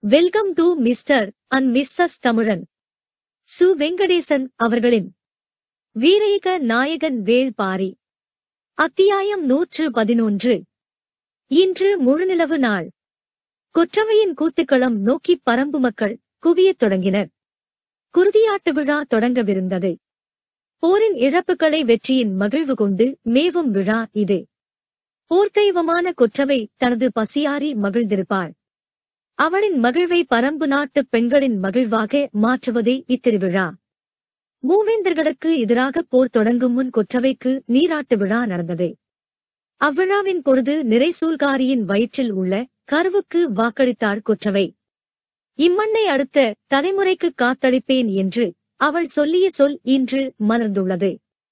welcome to mister and missus Tamizhan Su Venkatesan அவர்களின் வீரேக நாயகன் வேள்பாரி அத்தியாயம் நூற்று பதினொன்று இன்று முழுநிலவு நாள் கொற்றவையின் கூத்துக்களம் நோக்கி பரம்பு மக்கள் குவியத் தொடங்கினர் குருதியாட்டு விழா தொடங்கவிருந்தது போரின் இழப்புகளை வெற்றியின் மகிழ்வு கொண்டு மேவும் விழா இது போர்த்தெய்வமான கொற்றவை தனது பசியாரி மகிழ்ந்திருப்பாள் அவளின் மகிழ்வை பரம்பு நாட்டுப் பெண்களின் மகிழ்வாக மாற்றுவதே இத்திருவிழா மூவேந்தர்களுக்கு எதிராக போர் தொடங்கும் முன் கொற்றவைக்கு நீராட்டு விழா நடந்தது அவ்விழாவின் பொழுது நிறைசூல்காரியின் வயிற்றில் உள்ள கருவுக்கு வாக்களித்தாள் கொற்றவை இம்மண்ணை அடுத்த தலைமுறைக்கு காத்தளிப்பேன் என்று அவள் சொல்லிய சொல் இன்று மலர்ந்துள்ளது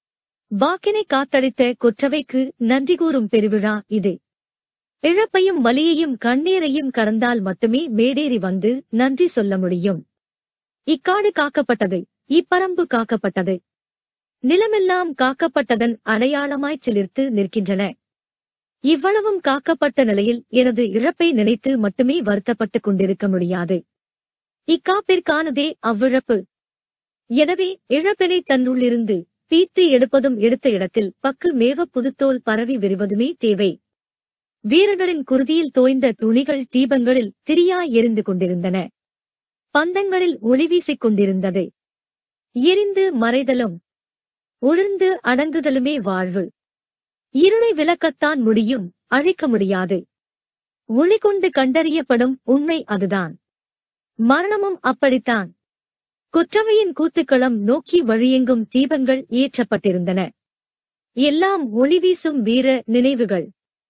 வாக்கினை காத்தளித்த கொற்றவைக்கு நன்றி கூறும் பெருவிழா இது இழப்பையும் வலியையும் கண்ணீரையும் கடந்தால் மட்டுமே மேடேறி வந்து நன்றி சொல்ல முடியும் இக்காடு காக்கப்பட்டது இப்பரம்பு காக்கப்பட்டது நிலமெல்லாம் காக்கப்பட்டதன் அடையாளமாய்ச் சிலிர்த்து நிற்கின்றன இவ்வளவும் காக்கப்பட்ட நிலையில் எனது இழப்பை நினைத்து மட்டுமே வருத்தப்பட்டுக் கொண்டிருக்க முடியாது இக்காப்பிற்கானதே அவ்விழப்பு எனவே இழப்பினை தன்னுள்ளிருந்து தீத்து எடுப்பதும் எடுத்த இடத்தில் பக்கு மேவ புதுத்தோல் பரவி விரிவதுமே தேவை வீரர்களின் குருதியில் தோய்ந்த துணிகள் தீபங்களில் திரியாய் எரிந்து கொண்டிருந்தன பந்தங்களில் ஒளி வீசிக் கொண்டிருந்தது எரிந்து மறைதலும் உழர்ந்து அடங்குதலுமே வாழ்வு இருளை விளக்கத்தான் முடியும் அழிக்க முடியாது ஒளி கொண்டு கண்டறியப்படும் உண்மை அதுதான் மரணமும் அப்படித்தான் குற்றவையின் கூத்துக்களம் நோக்கி வழியெங்கும் தீபங்கள் ஏற்றப்பட்டிருந்தன எல்லாம் ஒளி வீசும் வீர நினைவுகள்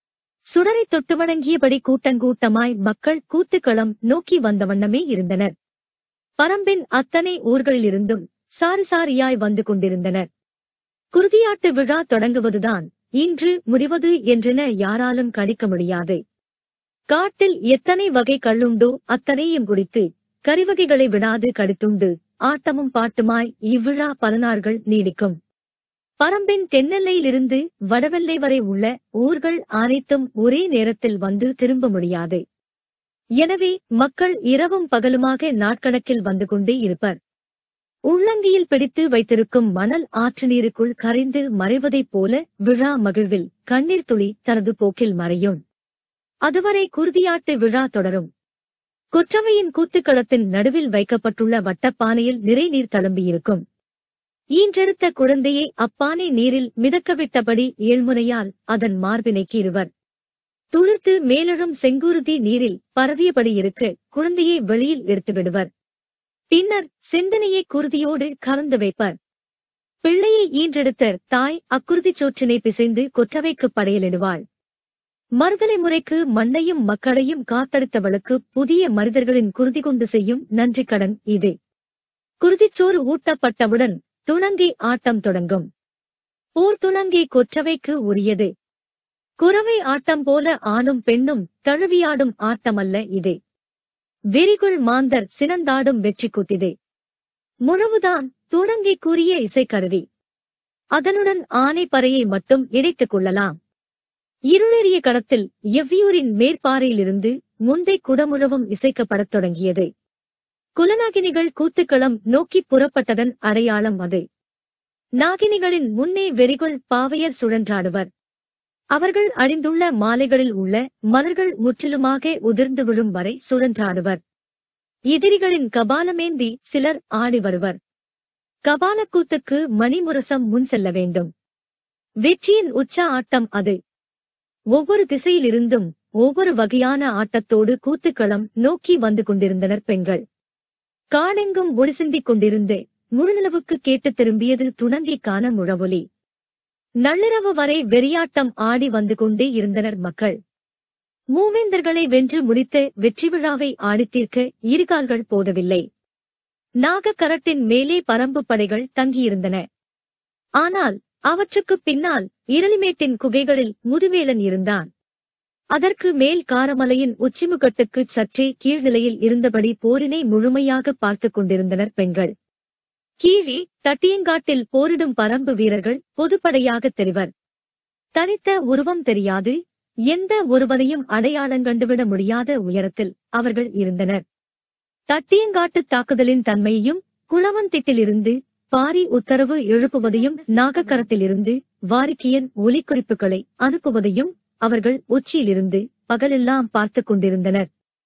சுடரை தொட்டு வணங்கியபடி கூட்டங்கூட்டமாய் மக்கள் கூத்துக்களம் நோக்கி வந்த வண்ணமே இருந்தனர் பரம்பின் அத்தனை ஊர்களிலிருந்தும் சாரி சாரியாய் வந்து கொண்டிருந்தனர் குருதியாட்டு விழா தொடங்குவதுதான் இன்று முடிவது என்றென யாராலும் கணிக்க முடியாது காட்டில் எத்தனை வகை கள்ளுண்டோ அத்தனையும் குடித்து கறிவகைகளை விடாது கடித்துண்டு ஆட்டமும் பாட்டுமாய் இவ்விழா பல நாள்கள் நீடிக்கும் பரம்பின் தென்னெல்லையிலிருந்து வடவெல்லை வரை உள்ள ஊர்கள் அனைத்தும் ஒரே நேரத்தில் வந்து திரும்ப முடியாது எனவே மக்கள் இரவும் பகலுமாக நாட்கணக்கில் வந்து கொண்டே இருப்பர் உள்ளங்கியில் பிடித்து வைத்திருக்கும் மணல் ஆற்று நீருக்குள் கரைந்து மறைவதைப் போல விழா மகிழ்வில் கண்ணீர் துளி தனது போக்கில் மறையும் அதுவரை குருதியாட்டு விழா தொடரும் கொற்றவையின் கூத்துக்களத்தின் நடுவில் வைக்கப்பட்டுள்ள வட்டப்பானையில் நிறை நீர் தழும்பியிருக்கும் ஈன்றெடுத்த குழந்தையை அப்பானை நீரில் மிதக்கவிட்டபடி ஏழ்முனையால் அதன் மார்பினைக்கு இருவர் துளிர்த்து மேலெழும் செங்குருதி நீரில் பரவியபடி இருக்க குழந்தையை வெளியில் எடுத்து விடுவர் பின்னர் சிந்தனையை குருதியோடு கலந்து வைப்பர் பிள்ளையை ஈன்றெடுத்த தாய் அக்குருதிச் சோற்றினை பிசைந்து கொற்றவைக்கு படையலிடுவாள் மறுதலை முறைக்கு மண்ணையும் மக்களையும் காத்தளித்தவளுக்கு புதிய மனிதர்களின் குருதி கொண்டு செய்யும் நன்றி கடன் இது குருதிச்சோறு ஊட்டப்பட்டவுடன் துணங்கி ஆட்டம் தொடங்கும் போர் துணங்கி கொற்றவைக்கு உரியது குறவை ஆட்டம் போல ஆணும் பெண்ணும் தழுவியாடும் ஆட்டமல்ல இது வெறிகுள் மாந்தர் சினந்தாடும் வெற்றி குத்திதே முழவுதான் துணங்கி கூறிய இசைக்கருவி அதனுடன் ஆனை பறையை மட்டும் இணைத்துக் கொள்ளலாம் இருளெறிய கடத்தில் எவ்வியூரின் மேற்பாறையிலிருந்து முந்தை குடமுழவும் இசைக்கப்படத் தொடங்கியது குலநாகினிகள் கூத்துக்களம் நோக்கிப் புறப்பட்டதன் அடையாளம் அது நாகினிகளின் முன்னே வெறிகுள் பாவையர் சுழன்றாடுவர் அவர்கள் அணிந்துள்ள மாலைகளில் உள்ள மலர்கள் முற்றிலுமாக உதிர்ந்து விழும் வரை சுழன்றாடுவர் எதிரிகளின் கபாலமேந்தி சிலர் ஆடி வருவர் கபாலக்கூத்துக்கு மணிமுரசம் முன் செல்ல வேண்டும் வெற்றியின் உச்ச ஆட்டம் அது ஒவ்வொரு திசையிலிருந்தும் ஒவ்வொரு வகையான ஆட்டத்தோடு கூத்துக்களம் நோக்கி வந்து கொண்டிருந்தனர் பெண்கள் காடெங்கும் ஒளி சிந்திக் கொண்டிருந்து முழுநிலவுக்கு கேட்டுத் திரும்பியது துணங்கிக்கான முழவொலி நள்ளிரவு வரை வெறியாட்டம் ஆடி வந்து கொண்டே இருந்தனர் மக்கள் மூவேந்தர்களை வென்று முடித்த வெற்றி விழாவை ஆடித்தீர்க்க இருகால்கள் போதவில்லை நாகக்கரட்டின் மேலே பரம்பு படைகள் தங்கியிருந்தன ஆனால் அவற்றுக்குப் பின்னால் இரளிமேட்டின் குகைகளில் முதுவேலன் இருந்தான் அதற்கு மேல் காரமலையின் உச்சிமுகட்டுக்குச் சற்றே கீழ்நிலையில் இருந்தபடி போரினை முழுமையாக பார்த்துக் கொண்டிருந்தனர் பெண்கள் கீழே தட்டியங்காட்டில் போரிடும் பரம்பு வீரர்கள் பொதுப்படையாகத் தெரிவர் தனித்த உருவம் தெரியாது எந்த ஒருவரையும் அடையாளம் கண்டுவிட முடியாத உயரத்தில் அவர்கள் இருந்தனர் தட்டியங்காட்டு தாக்குதலின் தன்மையையும் குளவந்திட்டிலிருந்து பாரி உத்தரவு எழுப்புவதையும் நாகக்கரத்திலிருந்து வாரிக்கியன் ஒலிக்குறிப்புகளை அனுப்புவதையும் அவர்கள் உச்சியிலிருந்து பகலெல்லாம் பார்த்துக் கொண்டிருந்தனர்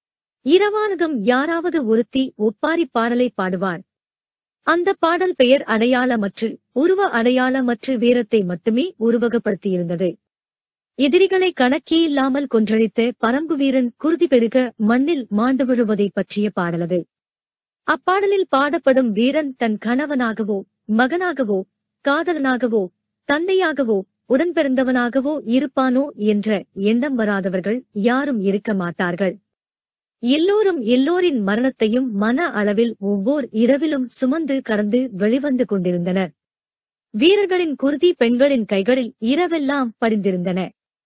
இரவானதும் யாராவது ஒருத்தி ஒப்பாரி பாடலை பாடுவார் அந்த பாடல் பெயர் அடையாளமற்று உருவ அடையாளமற்று வீரத்தை மட்டுமே உருவகப்படுத்தியிருந்தது எதிரிகளை கணக்கே இல்லாமல் கொன்றழித்த பரம்பு வீரன் குருதி பெருக மண்ணில் மாண்டு விழுவதைப் பற்றிய பாடலது அப்பாடலில் பாடப்படும் வீரன் தன் கணவனாகவோ மகனாகவோ காதலனாகவோ தந்தையாகவோ உடன்பிறந்தவனாகவோ இருப்பானோ என்ற எண்ணம் வராதவர்கள் யாரும் இருக்க மாட்டார்கள் எல்லோரும் எல்லோரின் மரணத்தையும் மன அளவில் ஒவ்வொரு இரவிலும் சுமந்து கடந்து வெளிவந்து கொண்டிருந்தனர் வீரர்களின் குருதி பெண்களின் கைகளில் இரவெல்லாம் படிந்திருந்தன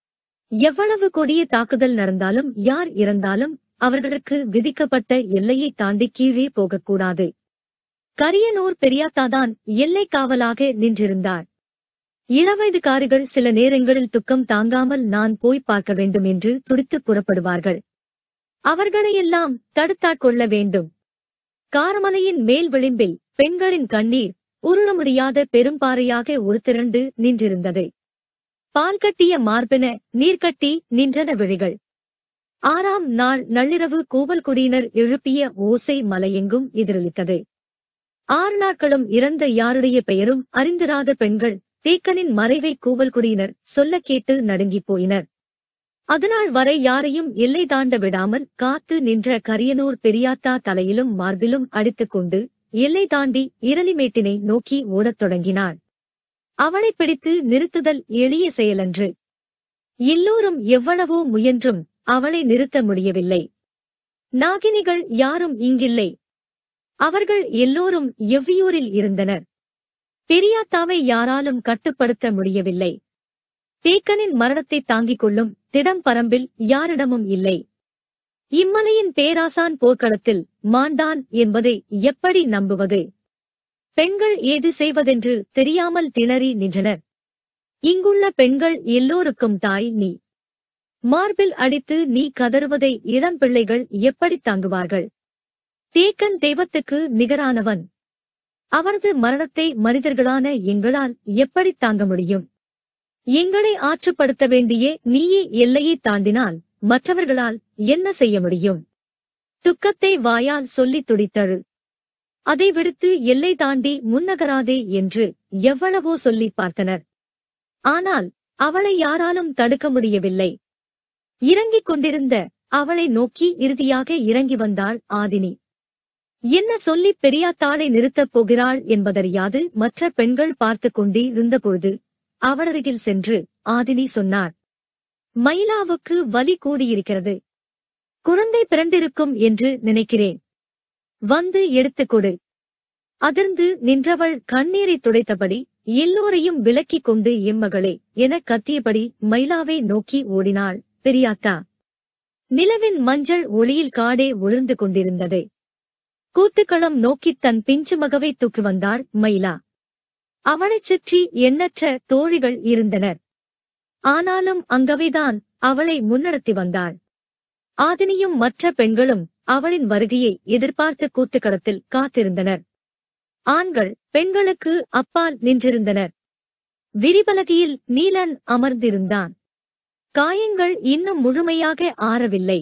எவ்வளவு கொடிய தாக்குதல் நடந்தாலும் யார் இறந்தாலும் அவர்களுக்கு விதிக்கப்பட்ட எல்லையை தாண்டி கீழே போகக்கூடாது கரியனூர் பெரியாத்தாதான் எல்லை காவலாக நின்றிருந்தார் இளவயதுக்காரிகள் சில நேரங்களில் துக்கம் தாங்காமல் நான் போய் பார்க்க வேண்டும் என்று துடித்து புறப்படுவார்கள் அவர்களையெல்லாம் தடுத்தாட்கொள்ள வேண்டும் காரமலையின் மேல் விளிம்பில் பெண்களின் கண்ணீர் உருள முடியாத பெரும்பாறையாக உருத்திரண்டு நின்றிருந்தது பால் கட்டிய மார்பென நீர்க்கட்டி நின்றன விழிகள் ஆறாம் நாள் நள்ளிரவு கூவல்குடியினர் எழுப்பிய ஓசை மலையெங்கும் எதிரொலித்தது ஆறு நாட்களும் இறந்த யாருடைய பெயரும் அறிந்திராத பெண்கள் தேக்கனின் மறைவை கூவல்குடியினர் சொல்லக் கேட்டு நடுங்கிப் போயினர் அதனால் வரை யாரையும் எல்லை தாண்ட விடாமல் காத்து நின்ற கரியனூர் பெரியாத்தா தலையிலும் மார்பிலும் அடித்துக் கொண்டு எல்லை தாண்டி இரளிமேட்டினை நோக்கி ஓடத் தொடங்கினாள் அவளை பிடித்து நிறுத்துதல் எளிய செயலன்று எல்லோரும் எவ்வளவோ முயன்றும் அவளை நிறுத்த முடியவில்லை நாகினிகள் யாரும் இங்கில்லை அவர்கள் எல்லோரும் எவ்வியூரில் இருந்தனர் பெரியாத்தாவை யாராலும் கட்டுப்படுத்த முடியவில்லை தேக்கனின் மரணத்தை தாங்கிக் கொள்ளும் திடம் பரம்பில் யாரிடமும் இல்லை இம்மலையின் பேராசான் போர்க்களத்தில் மாண்டான் என்பதை எப்படி நம்புவது பெண்கள் ஏது செய்வதென்று தெரியாமல் திணறி நின்றனர் இங்குள்ள பெண்கள் எல்லோருக்கும் தாய் நீ மார்பில் அடித்து நீ கதறுவதை இளம் பிள்ளைகள் எப்படி தாங்குவார்கள் தேக்கன் தெய்வத்துக்கு நிகரானவன் அவரது மரணத்தை மனிதர்களான எங்களால் எப்படி தாங்க முடியும் எங்களை ஆற்றுப்படுத்த வேண்டிய நீயே எல்லையை தாண்டினால் மற்றவர்களால் என்ன செய்ய முடியும் துக்கத்தை வாயால் சொல்லித் துடித்தழு அதை விடுத்து எல்லை தாண்டி முன்னகராதே என்று எவ்வளவோ சொல்லிப் பார்த்தனர் ஆனால் அவளை யாராலும் தடுக்க முடியவில்லை இறங்கிக் கொண்டிருந்த அவளை நோக்கி இறுதியாக இறங்கி வந்தாள் ஆதினி என்ன சொல்லி பெரியாத்தாளை நிறுத்தப் போகிறாள் என்பதறியாது மற்ற பெண்கள் பார்த்துக் கொண்டே இருந்தபொழுது அவளருகில் சென்று ஆதினி சொன்னார் மயிலாவுக்கு வலி கூடியிருக்கிறது குழந்தை பிறந்திருக்கும் என்று நினைக்கிறேன் வந்து எடுத்துக் கொடு அதிர்ந்து நின்றவள் கண்ணீரை துடைத்தபடி எல்லோரையும் விலக்கிக் கொண்டு எம்மகளே எனக் கத்தியபடி மயிலாவை நோக்கி ஓடினாள் பெரியாத்தா நிலவின் மஞ்சள் ஒளியில் காடே ஒளிர்ந்து கொண்டிருந்தது கூத்துக்களம் நோக்கித் தன் பிஞ்சு மகவை தூக்கி வந்தாள் மயிலா அவளைச் சுற்றி எண்ணற்ற தோழிகள் இருந்தனர் ஆனாலும் அங்கவைதான் அவளை முன்னடத்தி வந்தாள் ஆதினியும் மற்ற பெண்களும் அவளின் வருகையை எதிர்பார்த்து கூத்துக்களத்தில் காத்திருந்தனர் ஆண்கள் பெண்களுக்கு அப்பால் நின்றிருந்தனர் விரிபலகையில் நீலன் அமர்ந்திருந்தான் காயங்கள் இன்னும் முழுமையாக ஆறவில்லை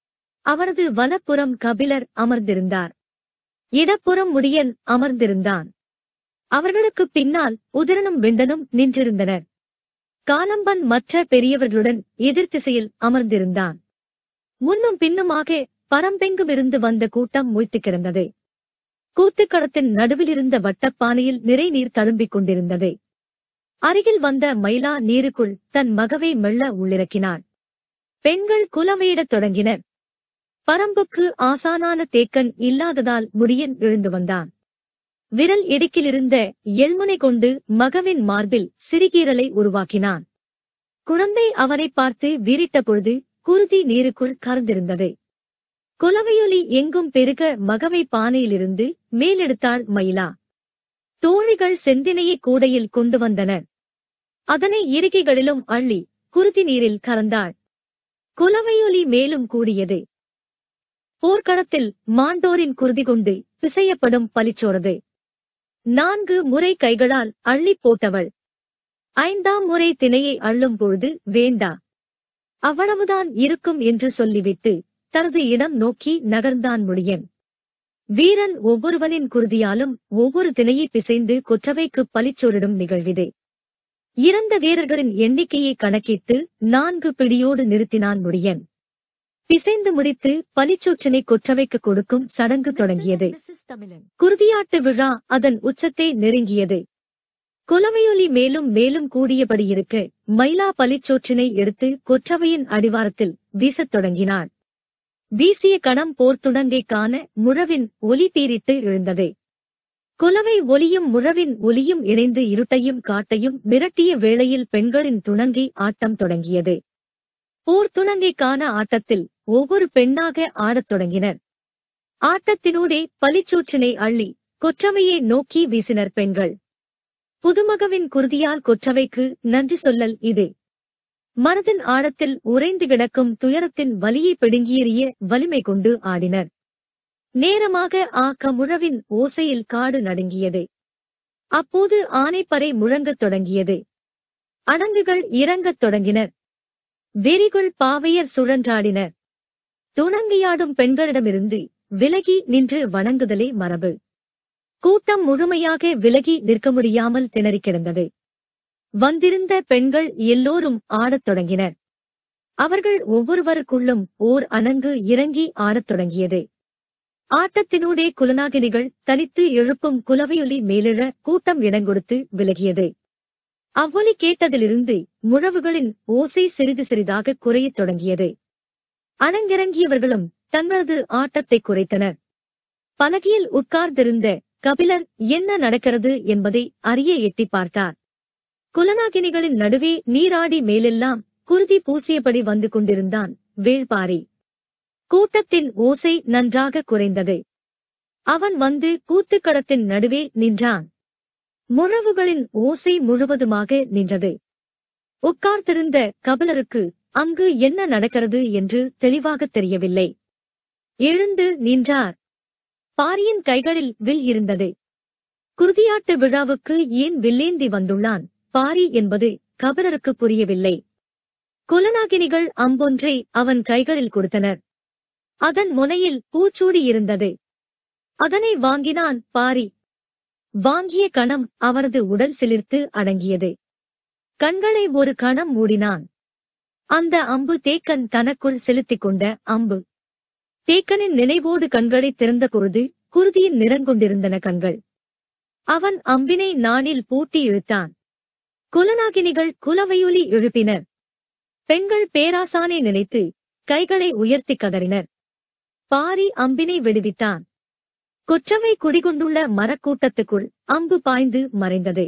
அவரது வலப்புறம் கபிலர் அமர்ந்திருந்தார் இடப்புறம் முடியன் அமர்ந்திருந்தான் அவர்களுக்குப் பின்னால் உதிரனும் வெண்டனும் நின்றிருந்தனர் காலம்பன் மற்ற பெரியவர்களுடன் எதிர்த்திசையில் அமர்ந்திருந்தான் முன்னும் பின்னுமாக பரம்பெங்குமிருந்து வந்த கூட்டம் மொய்த்துக் கிடந்தது கூத்துக்களத்தின் நடுவிலிருந்த வட்டப்பானையில் நிறை நீர் தழும்பிக் கொண்டிருந்தது அருகில் வந்த மயிலா நீருக்குள் தன் மகவை மெல்ல உள்ளிறக்கினாள் பெண்கள் குலவையிடத் தொடங்கினர் பரம்புக்கு ஆசானான தேக்கன் இல்லாததால் முடியன் எழுந்து வந்தான் விரல் இடுக்கிலிருந்த எள்முனை கொண்டு மகவின் மார்பில் சிறுகீரலை உருவாக்கினான் குழந்தை அவனை பார்த்து வீறிட்ட பொழுது குருதி நீருக்குள் கறந்திருந்தது குலவையொலி எங்கும் பெருக மகவை பானையிலிருந்து மேலெடுத்தாள் மயிலா தோழிகள் செந்தினையை கூடையில் கொண்டு வந்தனர் அதனை இறுகிகளிலும் அள்ளி குருதி நீரில் கலந்தாள் குலவையொலி மேலும் கூடியது போர்க்களத்தில் மாண்டோரின் குருதி கொண்டு பிசையப்படும் பலிச்சோரது நான்கு முறை கைகளால் அள்ளிப் போட்டவள் ஐந்தாம் முறை திணையை அள்ளும் பொழுது வேண்டா அவ்வளவுதான் இருக்கும் என்று சொல்லிவிட்டு தனது இடம் நோக்கி நகர்ந்தான் முடியன் வீரன் ஒவ்வொருவனின் குருதியாலும் ஒவ்வொரு திணையை பிசைந்து கொற்றவைக்குப் பலிச்சோரிடும் நிகழ்விது இறந்த வீரர்களின் எண்ணிக்கையை கணக்கிட்டு நான்கு பிடியோடு நிறுத்தினான் முடியன் பிசைந்து முடித்து பலிச்சொற்றினை கொற்றவைக்கு கொடுக்கும் சடங்கு தொடங்கியது குருதியாட்டு விழா அதன் உச்சத்தை நெருங்கியது குலவையொலி மேலும் மேலும் கூடியபடி இருக்க மயிலா பலிச்சோற்றினை எடுத்து கொற்றவையின் அடிவாரத்தில் வீசத் தொடங்கினாள் வீசிய கணம் போர்த்துடங்கை காண முழவின் ஒலி பீரிட்டு எழுந்தது குலவை ஒலியும் முழவின் ஒலியும் இணைந்து இருட்டையும் காட்டையும் மிரட்டிய வேளையில் பெண்களின் துணங்கை ஆட்டம் தொடங்கியது போர் துணங்கை காண ஆட்டத்தில் ஒவ்வொரு பெண்ணாக ஆடத் தொடங்கினர் ஆட்டத்தினூடே பலிச்சூற்றினை அள்ளி கொற்றவையை நோக்கி வீசினர் பெண்கள் புதுமகவின் குருதியால் கொற்றவைக்கு நன்றி சொல்லல் இது மனதின் ஆழத்தில் உறைந்து கிடக்கும் துயரத்தின் வலியை பிடுங்கியெறிய வலிமை கொண்டு ஆடினர் நேரமாக ஆக்க முழவின் ஓசையில் காடு நடுங்கியது அப்போது ஆனைப்பறை முழங்கத் தொடங்கியது அணங்குகள் இறங்கத் தொடங்கினர் வெறிகுள் பாவையர் சுழன்றாடினர் துணங்கியாடும் பெண்களிடமிருந்து விலகி நின்று வணங்குதலே மரபு கூட்டம் முழுமையாக விலகி நிற்க முடியாமல் திணறிக் கிடந்தது வந்திருந்த பெண்கள் எல்லோரும் ஆடத் தொடங்கினர் அவர்கள் ஒவ்வொருவருக்குள்ளும் ஓர் அணங்கு இறங்கி ஆடத் தொடங்கியது ஆட்டத்தினூடே குலநாகினிகள் தனித்து எழுப்பும் குலவையொலி மேலிழ கூட்டம் இடங்கொடுத்து விலகியது அவ்வொலி கேட்டதிலிருந்து முழவுகளின் ஓசை சிறிது சிறிதாக குறையத் தொடங்கியது அணங்கிறங்கியவர்களும் தங்களது ஆட்டத்தை குறைத்தனர் பலகையில் உட்கார்ந்திருந்த கபிலர் என்ன நடக்கிறது என்பதை அறிய எட்டிப் பார்த்தார் குலநாகினிகளின் நடுவே நீராடி மேலெல்லாம் குருதி பூசியபடி வந்து கொண்டிருந்தான் வேள்பாரி கூட்டத்தின் ஓசை நன்றாக குறைந்தது அவன் வந்து கூத்துக்கடத்தின் நடுவே நின்றான் முழவுகளின் ஓசை முழுவதுமாக நின்றது உட்கார்ந்திருந்த கபிலருக்கு அங்கு என்ன நடக்கிறது என்று தெளிவாகத் தெரியவில்லை எழுந்து நின்றார் பாரியின் கைகளில் வில் இருந்தது குருதியாட்டு விழாவுக்கு ஏன் வில்லேந்தி வந்துள்ளான் பாரி என்பது கபிலருக்கு புரியவில்லை குலநாகினிகள் அம்பொன்றை அவன் கைகளில் கொடுத்தனர் அதன் முனையில் பூச்சூடி இருந்தது அதனை வாங்கினான் பாரி வாங்கிய கணம் அவரது உடல் சிலிர்த்து அடங்கியது கண்களை ஒரு கணம் மூடினான் அந்த அம்பு தேக்கன் தனக்குள் செலுத்திக் கொண்ட அம்பு தேக்கனின் நினைவோடு கண்களை திறந்த பொழுது குருதியின் நிறங்கொண்டிருந்தன கண்கள் அவன் அம்பினை நாணில் பூட்டி இழுத்தான் குலநாகினிகள் குலவையொலி எழுப்பினர் பெண்கள் பேராசானை நினைத்து கைகளை உயர்த்தி கதறினர் பாரி அம்பினை விடுவித்தான் கொற்றவை குடிகொண்டுள்ள மரக்கூட்டத்துக்குள் அம்பு பாய்ந்து மறைந்தது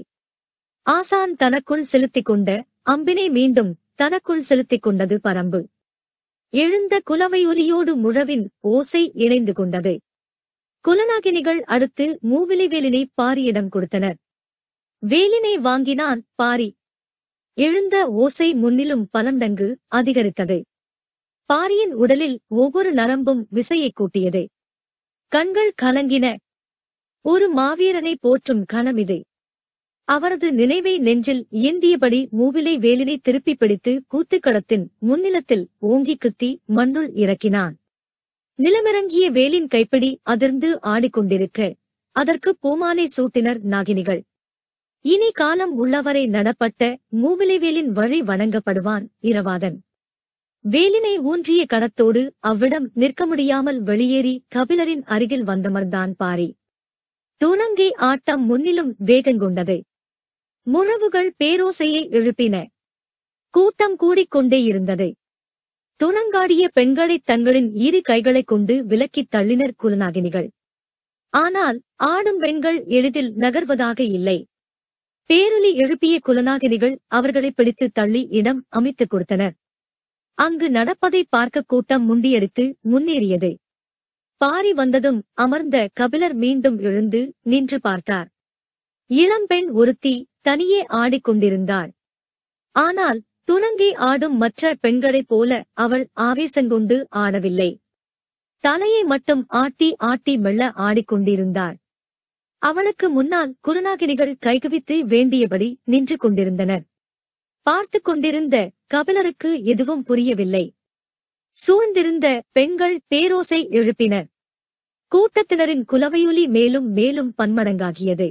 ஆசான் தனக்குள் செலுத்திக் கொண்ட அம்பினை மீண்டும் தனக்குள் செலுத்திக் கொண்டது பரம்பு எழுந்த குலவையொலியோடு முழவின் ஓசை இணைந்து கொண்டது குலநாகினிகள் அடுத்து மூவிலை வேலினை பாரியிடம் கொடுத்தனர் வேலினை வாங்கினான் பாரி எழுந்த ஓசை முன்னிலும் பலந்தங்கு அதிகரித்தது பாரியின் உடலில் ஒவ்வொரு நரம்பும் விசையைக் கூட்டியது கண்கள் கலங்கின ஒரு மாவீரனை போற்றும் கணமிது அவரது நினைவை நெஞ்சில் ஏந்தியபடி மூவிலை வேலினை திருப்பிப் பிடித்து கூத்துக்களத்தின் முன்னிலத்தில் ஓங்கி குத்தி மண்ணுள் இறக்கினான் நிலமிறங்கிய வேலின் கைப்பிடி அதிர்ந்து ஆடிக்கொண்டிருக்க அதற்கு பூமாலை சூட்டினர் நாகினிகள் இனி காலம் உள்ளவரை நடப்பட்ட மூவிலைவேலின் வழி வணங்கப்படுவான் இரவாதன் வேலினை ஊன்றிய கணத்தோடு அவ்விடம் நிற்க முடியாமல் வெளியேறி கபிலரின் அருகில் வந்தமர்ந்தான் பாரி துணங்கை ஆட்டம் முன்னிலும் வேகங்கொண்டது முழவுகள் பேரோசையை எழுப்பின கூட்டம் கூடிக்கொண்டே இருந்தது துணங்காடிய பெண்களைத் தங்களின் இரு கைகளைக் கொண்டு விலக்கித் தள்ளினர் குலநாகினிகள் ஆனால் ஆடும் பெண்கள் எளிதில் நகர்வதாக இல்லை பேரொலி எழுப்பிய குலநாகினிகள் அவர்களை பிடித்து தள்ளி இடம் அமைத்துக் கொடுத்தனர் அங்கு நடப்பதை பார்க்க கூட்டம் முண்டியடித்து முன்னேறியது பாரி வந்ததும் அமர்ந்த கபிலர் மீண்டும் எழுந்து நின்று பார்த்தார் இளம்பெண் ஒருத்தி தனியே ஆடிக்கொண்டிருந்தாள் ஆனால் துணங்கி ஆடும் மற்ற பெண்களைப் போல அவள் ஆவேசங்கொண்டு ஆடவில்லை தலையை மட்டும் ஆட்டி ஆட்டி மெல்ல ஆடிக்கொண்டிருந்தாள் அவளுக்கு முன்னால் குருநாகினிகள் கைகுவித்து வேண்டியபடி நின்று கொண்டிருந்தனர் பார்த்துக் கொண்டிருந்த கபிலருக்கு எதுவும் புரியவில்லை சூழ்ந்திருந்த பெண்கள் பேரோசை எழுப்பினர் கூட்டத்தினரின் குலவையொலி மேலும் மேலும் பன்மடங்காகியது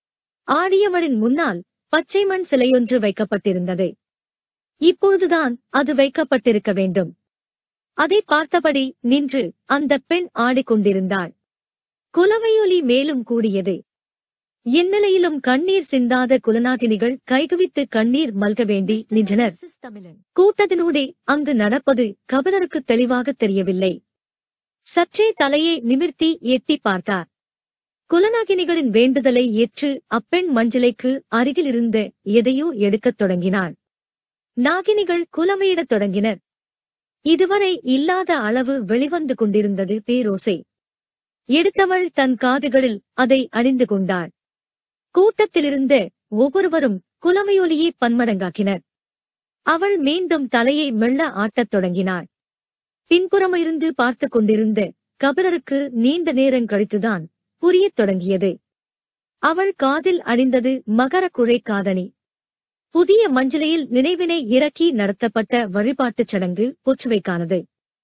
ஆடியவளின் முன்னால் பச்சை மண் சிலையொன்று வைக்கப்பட்டிருந்தது இப்பொழுதுதான் அது வைக்கப்பட்டிருக்க வேண்டும் அதை பார்த்தபடி நின்று அந்த பெண் ஆடிக்கொண்டிருந்தாள் குலவையொலி மேலும் கூடியது இந்நிலையிலும் கண்ணீர் சிந்தாத குலநாகினிகள் கைகுவித்து கண்ணீர் மல்க வேண்டி நின்றனர் கூட்டத்தினூடே அங்கு நடப்பது கபிலருக்கு தெளிவாக தெரியவில்லை சற்றே தலையை நிமிர்த்தி எட்டி பார்த்தார் குலநாகினிகளின் வேண்டுதலை ஏற்று அப்பெண் மஞ்சளைக்கு அருகிலிருந்த எதையோ எடுக்கத் தொடங்கினாள் நாகினிகள் குலவையிடத் தொடங்கினர் இதுவரை இல்லாத அளவு வெளிவந்து கொண்டிருந்தது பேரோசை எடுத்தவள் தன் காதுகளில் அதை அணிந்து கொண்டாள் கூட்டத்திலிருந்த ஒவ்வொருவரும் குலவையொலியை பன்மடங்காக்கினர் அவள் மீண்டும் தலையை மெல்ல ஆட்டத் தொடங்கினாள் பின்புறமிருந்து பார்த்துக் கொண்டிருந்த கபிலருக்கு நீண்ட நேரம் கழித்துதான் புரியத் தொடங்கியது அவள் காதில் அணிந்தது மகர குழை காதணி புதிய மஞ்சளையில் நினைவினை இறக்கி நடத்தப்பட்ட வழிபாட்டுச் சடங்கு பொச்சுவைக்கானது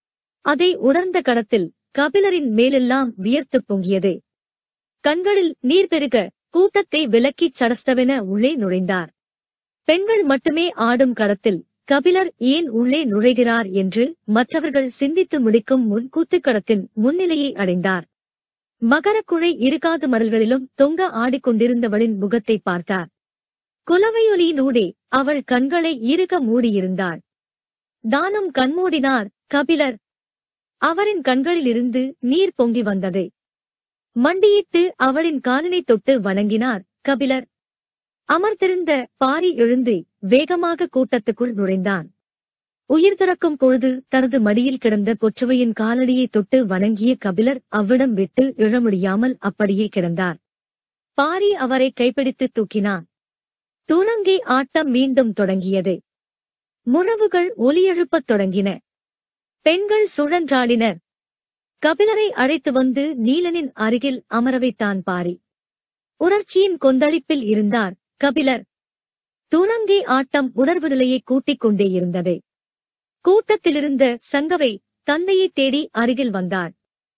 அதை உணர்ந்த கடத்தில் கபிலரின் மேலெல்லாம் வியர்த்துப் பொங்கியது கண்களில் நீர் பெருக கூட்டத்தை விலக்கிச் சடஸ்டவென உள்ளே நுழைந்தார் பெண்கள் மட்டுமே ஆடும் களத்தில் கபிலர் ஏன் உள்ளே நுழைகிறார் என்று மற்றவர்கள் சிந்தித்து முடிக்கும் முன் கூத்துக்களத்தின் முன்னிலையை அடைந்தார் மகரக்குழை இருகாது மடல்களிலும் தொங்க ஆடிக்கொண்டிருந்தவளின் முகத்தை பார்த்தார் குலவையொலியினூடே அவள் கண்களை இறுக மூடியிருந்தாள் தானும் கண்மூடினார் கபிலர் அவரின் கண்களிலிருந்து நீர் பொங்கி வந்தது மண்டியிட்டு அவளின் காலினை தொட்டு வணங்கினார் கபிலர் அமர்ந்திருந்த பாரி எழுந்து வேகமாக கூட்டத்துக்குள் நுழைந்தான் உயிர் துறக்கும் பொழுது தனது மடியில் கிடந்த கொச்சுவையின் காலடியை தொட்டு வணங்கிய கபிலர் அவ்விடம் விட்டு எழ முடியாமல் அப்படியே கிடந்தார் பாரி அவரை கைப்பிடித்து தூக்கினான் துணங்கி ஆட்டம் மீண்டும் தொடங்கியது முழவுகள் ஒலியெழுப்பத் தொடங்கின பெண்கள் சுழன்றாடினர் கபிலரை அழைத்து வந்து நீலனின் அருகில் அமர வைத்தான் பாரி உணர்ச்சியின் கொந்தளிப்பில் இருந்தார் கபிலர் துணங்கி ஆட்டம் உணர்வு நிலையை கூட்டிக் கொண்டே இருந்தது கூட்டத்திலிருந்த சங்கவை தந்தையை தேடி அருகில் வந்தாள்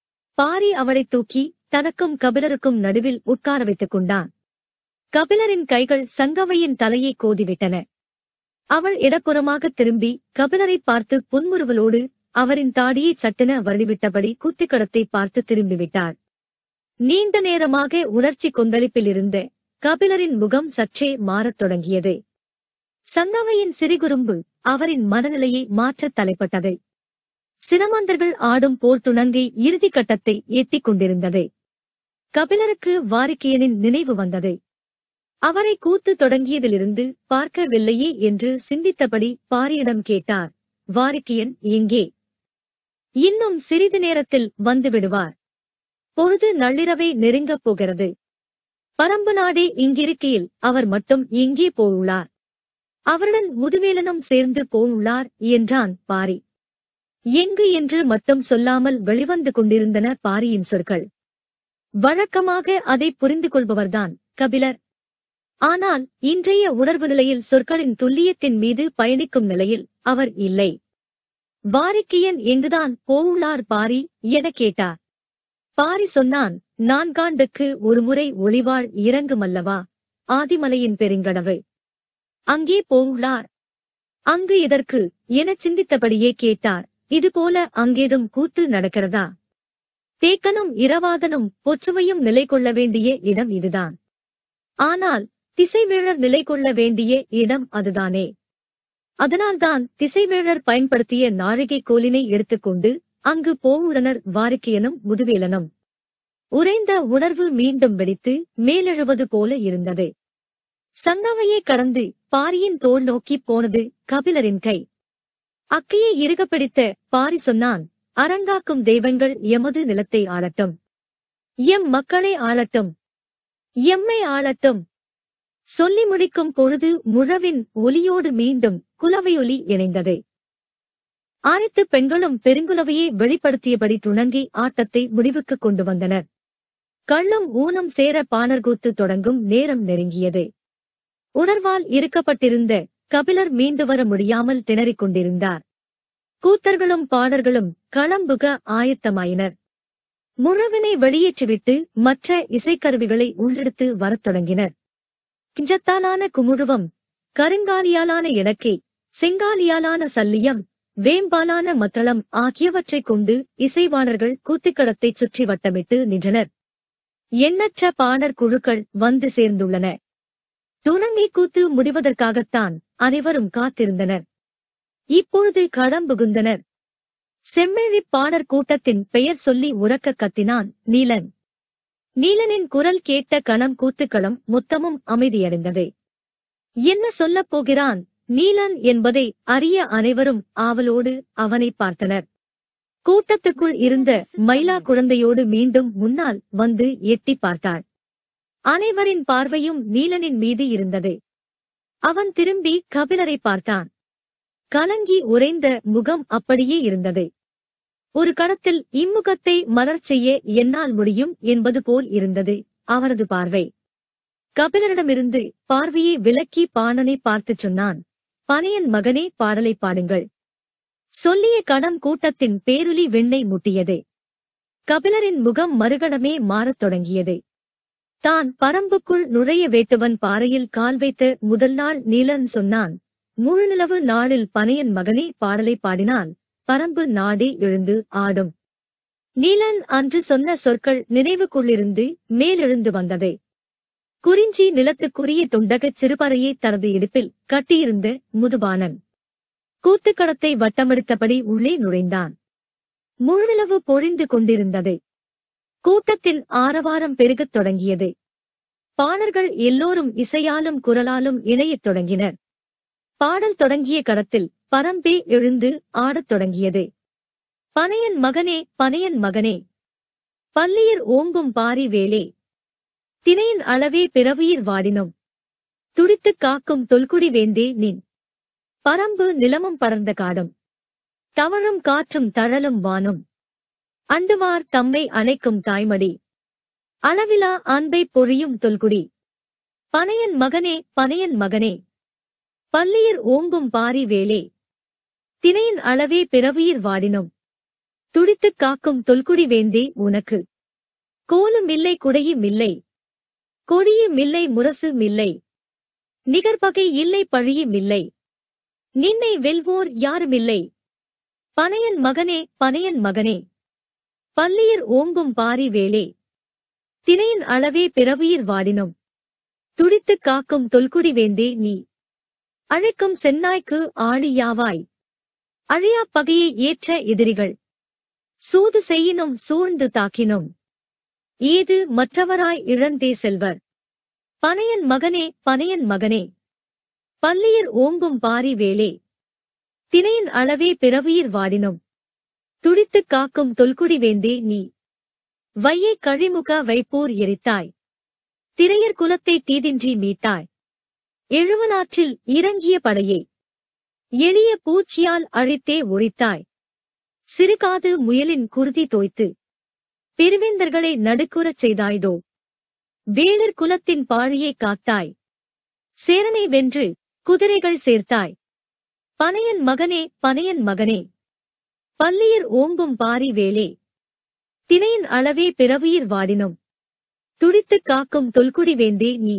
பாரி அவளைத் தூக்கி தனக்கும் கபிலருக்கும் நடுவில் உட்கார வைத்துக் கொண்டான் கபிலரின் கைகள் சங்கவையின் தலையை கோதிவிட்டன அவள் இடப்புறமாக திரும்பி கபிலரை பார்த்து புன்முறுவலோடு அவரின் தாடியை சட்டென வருடிவிட்டபடி குத்திக்கடத்தை பார்த்து திரும்பிவிட்டாள் நீண்ட நேரமாக உணர்ச்சி கொந்தளிப்பில் இருந்த கபிலரின் முகம் சற்றே மாறத் தொடங்கியது சங்கவையின் சிறிகுறும்பு அவரின் மனநிலையை மாற்றத் தலைப்பட்டது சிரமந்தர்கள் ஆடும் போர் துணங்கை இறுதிக் கட்டத்தை எட்டிக் கொண்டிருந்தது கபிலருக்கு வாரிக்கையனின் நினைவு வந்தது அவரை கூத்து தொடங்கியதிலிருந்து பார்க்கவில்லையே என்று சிந்தித்தபடி பாரியிடம் கேட்டார் வாரிக்கையன் எங்கே இன்னும் சிறிது நேரத்தில் வந்து விடுவார் பொழுது நள்ளிரவே நெருங்கப் போகிறது பரம்பு நாடே இங்கிருக்கையில் அவர் மட்டும் எங்கே போயுள்ளார் அவருடன் முதுவேலனும் சேர்ந்து போயுள்ளார் என்றான் பாரி எங்கு என்று மட்டும் சொல்லாமல் வெளிவந்து கொண்டிருந்தன பாரியின் சொற்கள் வழக்கமாக அதை புரிந்து கொள்பவர்தான் கபிலர் ஆனால் இன்றைய உணர்வு நிலையில் சொற்களின் துல்லியத்தின் மீது பயணிக்கும் நிலையில் அவர் இல்லை வாரிக்கையன் எங்குதான் போவுள்ளார் பாரி எனக் கேட்டார் பாரி சொன்னான் நான்காண்டுக்கு ஒருமுறை ஒளிவாள் இறங்குமல்லவா ஆதிமலையின் பெருங்கடவு அங்கே போவுள்ளார் அங்கு எதற்கு எனச் சிந்தித்தபடியே கேட்டார் இதுபோல அங்கேதும் கூத்து நடக்கிறதா தேக்கனும் இரவாதனும் பொச்சுவையும் நிலை கொள்ள வேண்டிய இடம் இதுதான் ஆனால் திசைவேழர் நிலை கொள்ள வேண்டிய இடம் அதுதானே அதனால்தான் திசைவேழர் பயன்படுத்திய நாழிகை கோலினை எடுத்துக்கொண்டு அங்கு போவுடனர் வாரிக்கையனும் முதுவேலனும் உறைந்த உணர்வு மீண்டும் வெடித்து மேலெழுவது போல இருந்தது சங்கவையை கடந்து பாரியின் தோள் நோக்கிப் போனது கபிலரின் கை அக்கையை இறுகப் பிடித்த பாரி சொன்னான் அரங்காக்கும் தெய்வங்கள் எமது நிலத்தை ஆளட்டும் எம் மக்களை ஆளட்டும் எம்மை ஆளட்டும் சொல்லி முடிக்கும் பொழுது முழவின் ஒலியோடு மீண்டும் குலவையொலி இணைந்தது அனைத்து பெண்களும் பெருங்குலவையை வெளிப்படுத்தியபடி துணங்கி ஆட்டத்தை முடிவுக்கு கொண்டு வந்தனர் கள்ளம் ஊனம் சேர பாணர்கூத்து தொடங்கும் நேரம் நெருங்கியது உணர்வால் இருக்கப்பட்டிருந்த கபிலர் மீண்டு வர முடியாமல் திணறிக் கொண்டிருந்தார் கூத்தர்களும் பாடர்களும் களம்புக ஆயத்தமாயினர் முழவினை வெளியேற்றிவிட்டு மற்ற இசைக்கருவிகளை உள்ளெடுத்து வரத் தொடங்கினர் கிஞ்சத்தாலான குமுழுவம் கருங்காலியாலான இடக்கை செங்காலியாலான சல்லியம் வேம்பாலான மத்தளம் ஆகியவற்றைக் கொண்டு இசைவாணர்கள் கூத்துக்களத்தைச் சுற்றி வட்டமிட்டு நின்றனர் எண்ணற்ற பாணர் குழுக்கள் வந்து சேர்ந்துள்ளன துணங்கி கூத்து முடிவதற்காகத்தான் அனைவரும் காத்திருந்தனர் இப்பொழுது களம்புகுந்தனர் செம்மேழிப் பாணர் கூட்டத்தின் பெயர் சொல்லி உறக்க கத்தினான் நீலன் நீலனின் குரல் கேட்ட கணம் கூத்துக்களம் மொத்தமும் அமைதியடைந்தது என்ன சொல்லப் போகிறான் நீலன் என்பதை அறிய அனைவரும் ஆவலோடு அவனை பார்த்தனர் கூட்டத்துக்குள் இருந்த மயிலா குழந்தையோடு மீண்டும் முன்னால் வந்து எட்டி பார்த்தாள் அனைவரின் பார்வையும் நீலனின் மீது இருந்தது அவன் திரும்பி கபிலரை பார்த்தான் கலங்கி உறைந்த முகம் அப்படியே இருந்தது ஒரு கடத்தில் இம்முகத்தை மலர்ச் செய்ய என்னால் முடியும் என்பது போல் இருந்தது அவரது பார்வை கபிலரிடமிருந்து பார்வையை விலக்கி பாணனை பார்த்துச் சொன்னான் பனையன் மகனே பாடலை பாடுங்கள் சொல்லிய கடம் கூட்டத்தின் பேருளி வெண்ணை முட்டியது கபிலரின் முகம் மறுகணமே மாறத் தொடங்கியது தான் பரம்புக்குள் நுழைய வேட்டுவன் பாறையில் கால் வைத்த முதல் நாள் நீலன் சொன்னான் முழுநிலவு நாளில் பனையன் மகனே பாடலை பாடினால் பரம்பு நாடே எழுந்து ஆடும் நீலன் அன்று சொன்ன சொற்கள் நினைவுக்குள்ளிருந்து மேலெழுந்து வந்தது குறிஞ்சி நிலத்துக்குரிய துண்டகச் சிறுபறையை தனது இடுப்பில் கட்டியிருந்த முதுபானன் கூத்துக்கடத்தை வட்டமெடுத்தபடி உள்ளே நுழைந்தான் முழுநிலவு பொழிந்து கொண்டிருந்தது கூட்டத்தின் ஆரவாரம் பெருகத் தொடங்கியது பாணர்கள் எல்லோரும் இசையாலும் குரலாலும் இணையத் தொடங்கினர் பாடல் தொடங்கிய கடத்தில் பரம்பே எழுந்து ஆடத் தொடங்கியது பனையன் மகனே பனையன் மகனே பல்லியர் ஓங்கும் பாரி வேலே தினையின் அளவே பிறவியிர் வாடினோம் துடித்துக் காக்கும் தொல்குடி வேந்தே நின் பரம்பு நிலமும் படர்ந்த காடும் தவழும் காற்றும் தழலும் வானும் அண்டுவார் தம்மை அணைக்கும் தாய்மடி அளவிலா அன்பை பொழியும் தொல்குடி பனையன் மகனே பனையன் மகனே பல்லியர் ஓங்கும் பாரி வேலே தினையின் அளவே பிறவியிர் வாடினோம் துடித்துக் காக்கும் தொல்குடி வேந்தே உனக்கு கோலும் இல்லை குடையும் இல்லை கொடியும் இல்லை முரசும் இல்லை நிகர்பகை இல்லை பழியும் இல்லை நின்னை வெல்வோர் யாருமில்லை பனையன் மகனே பனையன் மகனே பல்லியர் ஓங்கும் பாரி வேலே தினையின் அளவே பிறவியிர் வாடினோம் துடித்துக் காக்கும் தொல்குடி வேந்தே நீ அழைக்கும் சென்னாய்க்கு ஆழியாவாய் அழியா பகையை ஏற்ற எதிரிகள் சூது செய்யினும் சூழ்ந்து தாக்கினோம் ஏது மற்றவராய் இழந்தே செல்வர் பனையன் மகனே பனையன் மகனே பல்லியர் ஓங்கும் பாரி வேலே தினையின் அளவே பிறவியிர் வாடினோம் துடித்துக் காக்கும் தொல்குடி வேந்தே நீ வையை கழிமுக வைப்போர் எரித்தாய் திரையர் குலத்தை தீதின்றி மீட்டாய் எழுவனாற்றில் இறங்கிய படையை எளிய பூச்சியால் அழித்தே ஒழித்தாய் சிறுகாது முயலின் குருதி தோய்த்து பெருவேந்தர்களை நடுக்குறச் செய்தாய்தோ வேளர் குலத்தின் பாழியை காத்தாய் சேரனை வென்று குதிரைகள் சேர்த்தாய் பனையன் மகனே பனையன் மகனே பல்லியர் ஓங்கும் பாரி வேலே தினையின் அளவே பிறவியிர் வாடினோம் துடித்துக் காக்கும் தொல்குடி வேந்தே நீ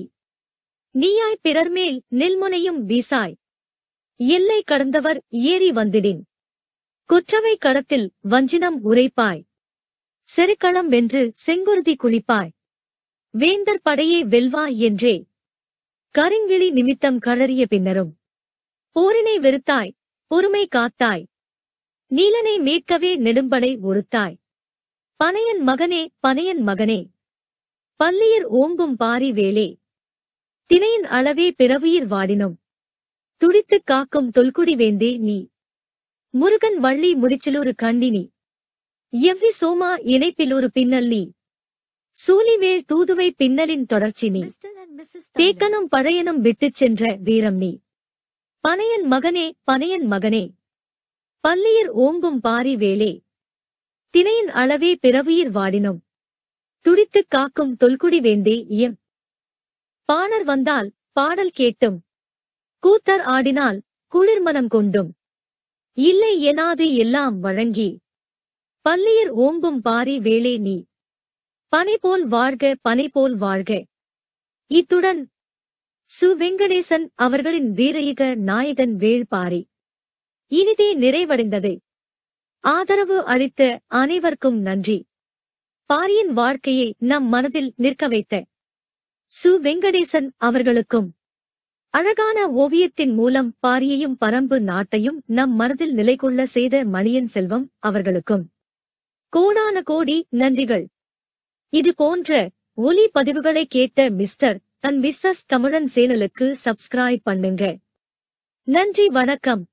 நீயாய் பிறர்மேல் நெல்முனையும் வீசாய் எல்லை கடந்தவர் ஏறி வந்திடின் குற்றவை கடத்தில் வஞ்சினம் உரைப்பாய் செருக்களம் வென்று செங்குருதி குளிப்பாய் வேந்தர் படையே வெல்வாய் என்றே கருங்கிளி நிமித்தம் கழறிய பின்னரும் போரினை வெறுத்தாய் பொறுமை காத்தாய் நீலனை மீட்கவே நெடும்படை ஒருத்தாய் பனையன் மகனே பனையன் மகனே பல்லியர் ஓங்கும் பாரி வேலே தினையின் அளவே பிறவியிர் வாடினோம் துடித்துக் காக்கும் தொல்குடி வேந்தே நீ முருகன் வள்ளி முடிச்சிலொரு கண்டினி எவ்வி சோமா இணைப்பிலொரு பின்னல்லி சூலிவேள் தூதுவை பின்னலின் தொடர்ச்சி நீ தேக்கனும் பழையனும் விட்டுச் சென்ற வீரம் நீ பனையன் மகனே பனையன் மகனே பல்லியர் ஓம்பும் பாரி வேலே திணையின் அளவே பிறவியிர் வாடினோம் துடித்துக் காக்கும் தொல்குடி வேந்தே இயம் பாணர் வந்தால் பாடல் கேட்டும் கூத்தர் ஆடினால் குளிர்மனம் கொண்டும் இல்லை எனாது எல்லாம் வழங்கி பல்லியர் ஓம்பும் பாரி வேளே நீ பனை போல் வாழ்க பனை போல் வாழ்க இத்துடன் சு வெங்கடேசன் அவர்களின் வீரயுக நாயகன் வேள்பாரி இனிதே நிறைவடைந்தது ஆதரவு அளித்த அனைவருக்கும் நன்றி பாரியின் வாழ்க்கையை நம் மனதில் நிற்க வைத்த சு வெங்கடேசன் அவர்களுக்கும் அழகான ஓவியத்தின் மூலம் பாரியையும் பரம்பு நாட்டையும் நம் மனதில் நிலைகொள்ள செய்த மணியன் செல்வம் அவர்களுக்கும் கோடான கோடி நன்றிகள் இது போன்ற ஒலி பதிவுகளை கேட்ட மிஸ்டர் தன் மிஸ்ஸஸ் தமிழன் சேனலுக்கு சப்ஸ்கிரைப் பண்ணுங்க நன்றி வணக்கம்